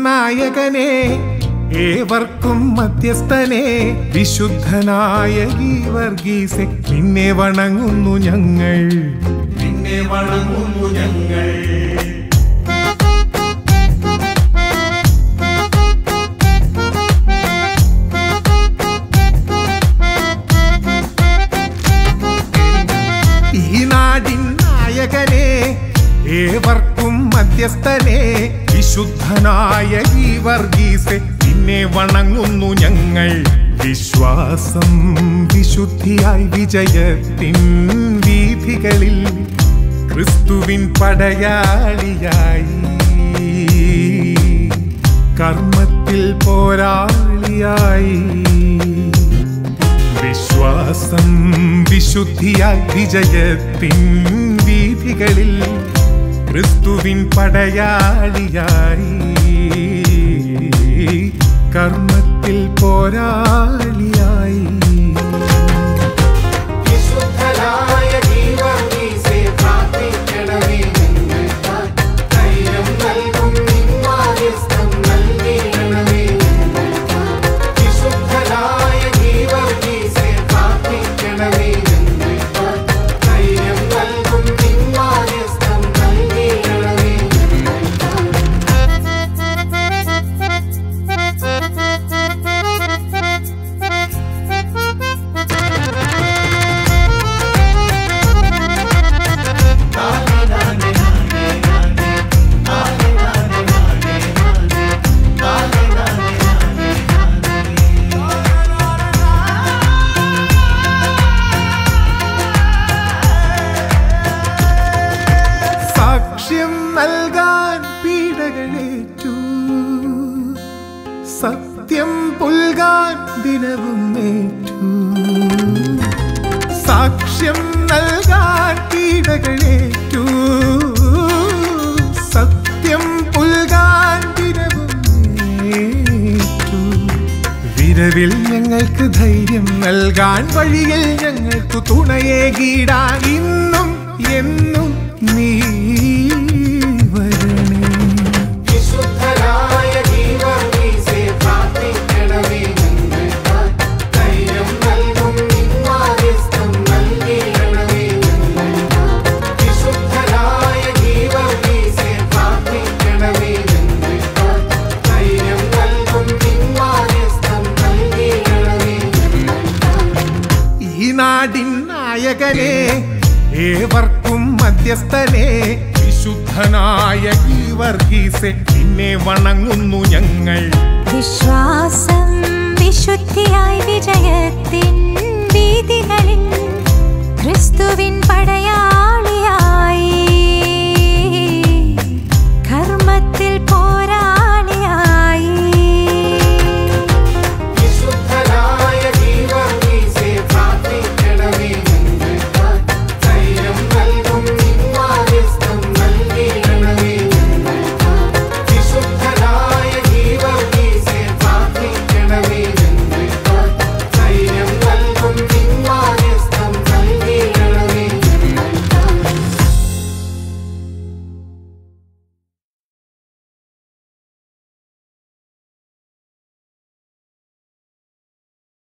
നായകനെ ഏവർക്കും മധ്യസ്ഥനെ വിശുദ്ധനായ ഈ വർഗീസെ നിന്നെ വണങ്ങുന്നു ഞങ്ങൾ നിന്നെ വണങ്ങുന്നു ഞങ്ങൾ ഈ നാടിൻ നായകനെ ഏവർക്കും മധ്യസ്ഥനെ വിശുദ്ധനായ ഈ വർഗീസെ നിന്നെ വണങ്ങുന്നു ഞങ്ങൾ വിശ്വാസം വിശുദ്ധിയായി വിജയത്തിൻ വീഥികളിൽ ക്രിസ്തുവിൻ പടയാളിയായി കർമ്മത്തിൽ പോരാളിയായി വിശ്വാസം വിശുദ്ധിയായി വിജയത്തിൻ വീഥികളിൽ ക്രിസ്തുവിൻ പടയാളിയായി കർമ്മത്തിൽ പോരാളിയായി വിശുദ്ധനായ ഗീവർഗീസേ പ്രാർത്ഥിക്കണമേ ഞങ്ങൾക്കായി. ധൈര്യം നൽകും നിന്മാധ്യസ്ഥം നൽകിയിടണമേ ഞങ്ങൾക്കായി. വിശുദ്ധനായ ഗീവർഗീസേ പ്രാർത്ഥിക്കണമേ ഞങ്ങൾക്കായി. ധൈര്യം നൽകും നിന്മാധ്യസ്ഥം നൽകിയിടണമേ ഞങ്ങൾക്കായി. സാക്ഷ്യം നൽകാൻ പീഡകളേറ്റു സത്യം പുൽകാൻ ദിനവും ഏറ്റു സാക്ഷ്യം നൽകാൻ പീഡകളേറ്റു സത്യം പുൽകാൻ ദിനവും ഏറ്റു വിരവിൽ ഞങ്ങൾക്ക് ധൈര്യം നൽകാൻ വഴിയിൽ ഞങ്ങൾക്ക് തുണയേകിടാൻ ഇന്നും എന്നും നീ വരണേ വിശുദ്ധനായ ഗീവർഗീസേ പ്രാർത്ഥിക്കണമേ ഞങ്ങൾക്കായി. ധൈര്യം നൽകും നിന്മാധ്യസ്ഥം നൽകിയിടണമേ ഞങ്ങൾക്കായി. വിശുദ്ധനായ ഗീവർഗീസേ പ്രാർത്ഥിക്കണമേ ഞങ്ങൾക്കായി. ധൈര്യം നൽകും നിന്മാധ്യസ്ഥം നൽകിയിടണമേ ഞങ്ങൾക്കായി. ഈ നാടിൻ നായകനെ ഏവർക്കും മധ്യസ്ഥനെ വിശുദ്ധനായ ഈ വർഗീസെ നിന്നെ വണങ്ങുന്നു ഞങ്ങൾ വിശ്വാസം വിശുദ്ധിയായി വിജയത്തിൻ